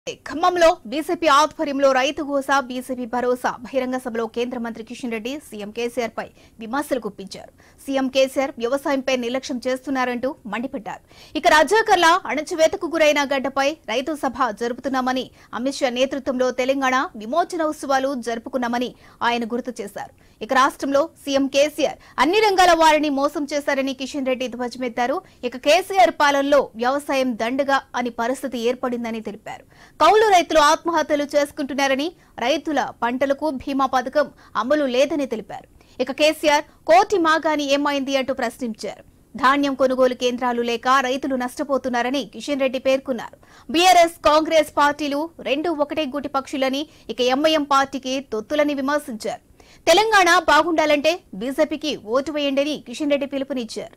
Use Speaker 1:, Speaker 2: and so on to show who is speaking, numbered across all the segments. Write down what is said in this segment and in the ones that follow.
Speaker 1: ఖమ్మంలో బీజేపీ ఆధ్వర్యంలో రైతు గోసా బీజేపీ భరోసా బహిరంగ సభలో కేంద్ర మంత్రి కిషన్ రెడ్డి సీఎం కేసీఆర్ పై విమర్శలు గుప్పించారు సీఎం కేసీఆర్ వ్యవసాయంపై నిర్లక్ష్యం చేస్తున్నారంటూ మండిపడ్డారు ఇక రజాకర్ల అణచివేతకు గురైన గడ్డపై రైతు సభ జరుపుతున్నామని అమిత్ షా నేతృత్వంలో తెలంగాణ విమోచన ఉత్సవాలు జరుపుకున్నామని ఆయన గుర్తు చేశారు ఇక రాష్ట్రంలో సీఎం కేసీఆర్ అన్ని రంగాల వారిని మోసం చేశారని కిషన్ రెడ్డి ధ్వజమెత్తారు ఇక కేసీఆర్ పాలనలో వ్యవసాయం దండగా అని పరిస్థితి ఏర్పడిందని తెలిపారు కౌలు రైతులు ఆత్మహత్యలు చేసుకుంటున్నారని రైతుల పంటలకు బీమా పథకం అమలు లేదని తెలిపారు ఇక కేసీఆర్ కోటి మాగాని ఏమైంది అంటూ ప్రశ్నించారు ధాన్యం కొనుగోలు కేంద్రాలు లేక రైతులు నష్టపోతున్నారని కిషన్ రెడ్డి పేర్కొన్నారు బీఆర్ఎస్ కాంగ్రెస్ పార్టీలు రెండు ఒకటే గూటి పక్షులని ఇక ఎంఐఎం పార్టీకి తొత్తులని విమర్శించారు తెలంగాణ బాగుండాలంటే బీజేపీకి ఓటు వేయండని కిషన్ రెడ్డి పిలుపునిచ్చారు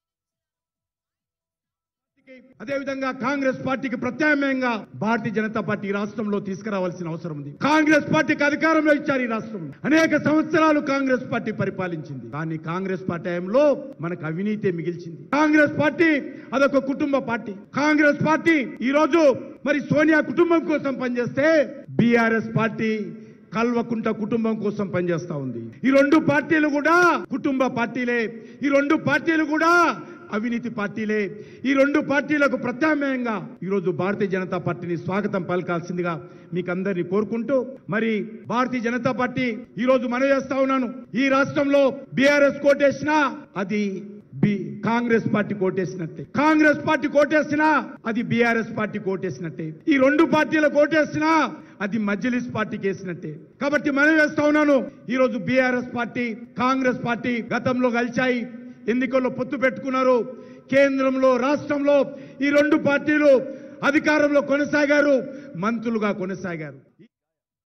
Speaker 2: అదేవిధంగా కాంగ్రెస్ పార్టీకి ప్రత్యామ్నాయంగా భారతీయ జనతా పార్టీ ఈ రాష్ట్రంలో తీసుకురావాల్సిన అవసరం ఉంది కాంగ్రెస్ పార్టీకి అధికారంలో ఇచ్చారు ఈ రాష్ట్రం అనేక సంవత్సరాలు కాంగ్రెస్ పార్టీ పరిపాలించింది కానీ కాంగ్రెస్ పార్టీ హయాంలో మనకు అవినీతి మిగిల్చింది కాంగ్రెస్ పార్టీ అదొక కుటుంబ పార్టీ కాంగ్రెస్ పార్టీ ఈ రోజు మరి సోనియా కుటుంబం కోసం పనిచేస్తే బీఆర్ఎస్ పార్టీ కల్వకుంట కుటుంబం కోసం పనిచేస్తా ఉంది ఈ రెండు పార్టీలు కూడా కుటుంబ పార్టీలే ఈ రెండు పార్టీలు కూడా అవినీతి పార్టీలే ఈ రెండు పార్టీలకు ప్రత్యామ్నాయంగా ఈరోజు భారతీయ జనతా పార్టీని స్వాగతం పలకాల్సిందిగా మీకు అందరినీ కోరుకుంటూ మరి భారతీయ జనతా పార్టీ ఈ రోజు మనవి చేస్తా ఉన్నాను ఈ రాష్ట్రంలో బీఆర్ఎస్ కోటేసినా అది బి కాంగ్రెస్ పార్టీ కోటేసినట్టే కాంగ్రెస్ పార్టీ కోటేసినా అది బీఆర్ఎస్ పార్టీ కోటేసినట్టే ఈ రెండు పార్టీల కోటేసినా అది మజ్లిస్ పార్టీకి వేసినట్టే కాబట్టి మనం వేస్తా ఉన్నాను ఈ రోజు బీఆర్ఎస్ పార్టీ కాంగ్రెస్ పార్టీ గతంలో కలిశాయి ఎన్నికల్లో పొత్తు పెట్టుకున్నారు కేంద్రంలో రాష్ట్రంలో ఈ రెండు పార్టీలు అధికారంలో కొనసాగారు మంత్రులుగా కొనసాగారు